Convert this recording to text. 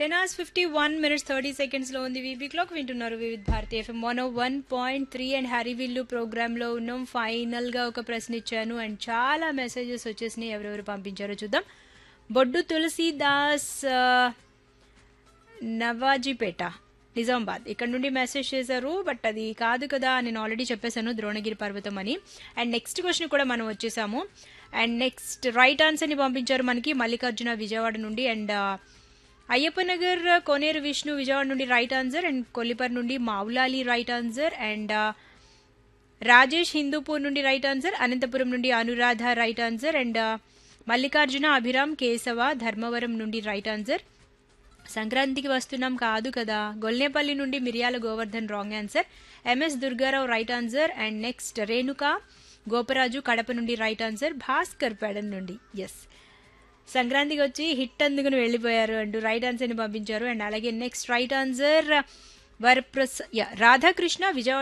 ten hours fifty one minutes thirty సెకండ్స్లో ఉంది VB clock వింటున్నారు వివిధ భారతి ఎఫ్ఎం మోనో one point three and Harivillu ప్రోగ్రాంలో ఉన్నాం ఫైనల్గా ఒక ప్రశ్న ఇచ్చాను అండ్ చాలా మెసేజెస్ వచ్చేసినాయి ఎవరెవరు పంపించారో చూద్దాం బొడ్డు తులసీదాస్ ఆ, నవాజీపేట నిజామాబాద్ ఇక్కడ నుండి మెసేజ్ చేశారు బట్ అది కాదు కదా నేను ఆల్రెడీ చెప్పేశాను ద్రోణగిరి పర్వతం అని అండ్ నెక్స్ట్ క్వశ్చన్ కూడా మనం వచ్చేసాము అండ్ నెక్స్ట్ రైట్ ఆన్సర్ని పంపించారు మనకి మల్లికార్జున విజయవాడ నుండి అండ్ అయ్యప్ప నగర్ కోనేరు విష్ణు విజయవాడ నుండి రైట్ ఆన్సర్ అండ్ కొల్లిపర్ నుండి Mavulali right answer and Rajesh Hindupur నుండి రైట్ ఆన్సర్ అనంతపురం నుండి Anuradha right answer and Mallikarjuna Abhiram Keshava Dharmavaram నుండి రైట్ ఆన్సర్ సంక్రాంతికి వస్తున్నాం కాదు కదా గొల్నేపల్లి నుండి Miriyala Govardhan wrong answer MS Durgarao right answer and next Renuka Goparaju Kadapa నుండి రైట్ ఆన్సర్ భాస్కర్ పెడన్ నుండి ఎస్ సంక్రాంతికి వచ్చి హిట్ అందుకుని వెళ్ళిపోయారు అంటూ రైట్ ఆన్సర్ని పంపించారు అండ్ అలాగే నెక్స్ట్ రైట్ ఆన్సర్ వరప్రస యా రాధాకృష్ణ విజయవాడ